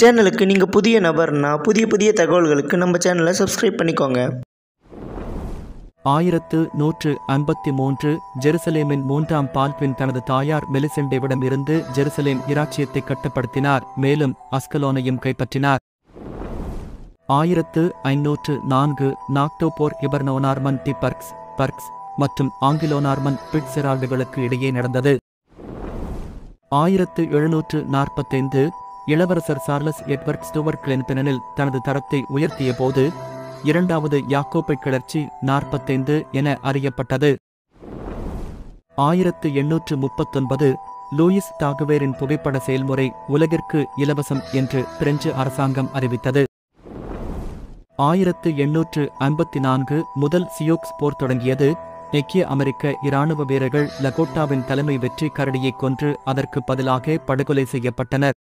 சேனலுக்கு நீங்கள் புதிய நபர்னா புதிய புதிய தகவல்களுக்கு நம்ம சேனலை சப்ஸ்கிரைப் பண்ணிக்கோங்க ஆயிரத்து நூற்று ஐம்பத்தி மூன்று ஜெருசலேமின் மூன்றாம் பால்பின் தனது தாயார் மெலிசெண்டேவிடம் இருந்து ஜெருசலேம் இராச்சியத்தை கட்டுப்படுத்தினார் மேலும் அஸ்கலோனையும் கைப்பற்றினார் ஆயிரத்து ஐநூற்று நான்கு நாக்டோபோர் இபர்னோனார்மன் டி பர்க்ஸ் பர்க்ஸ் மற்றும் ஆங்கிலோனார்மன் பிட்செரால்டுகளுக்கு இடையே நடந்தது ஆயிரத்து எழுநூற்று நாற்பத்தைந்து இளவரசர் சார்லஸ் எட்வர்ட் ஸ்டுவர்ட் கிளென்பெனனில் தனது தரத்தை உயர்த்திய போது இரண்டாவது யாக்கோபை கிளர்ச்சி நாற்பத்தைந்து என அறியப்பட்டது ஆயிரத்து எண்ணூற்று முப்பத்தொன்பது லூயிஸ் டாகுவேரின் புகைப்பட செயல்முறை உலகிற்கு இலவசம் என்று பிரெஞ்சு அரசாங்கம் அறிவித்தது ஆயிரத்து எண்ணூற்று ஐம்பத்தி நான்கு முதல் சியோக்ஸ் போர் தொடங்கியது ஐக்கிய அமெரிக்க இராணுவ வீரர்கள் லகோட்டாவின் தலைமை வெற்றி கரடியைக் கொன்று அதற்கு பதிலாக படுகொலை செய்யப்பட்டனர்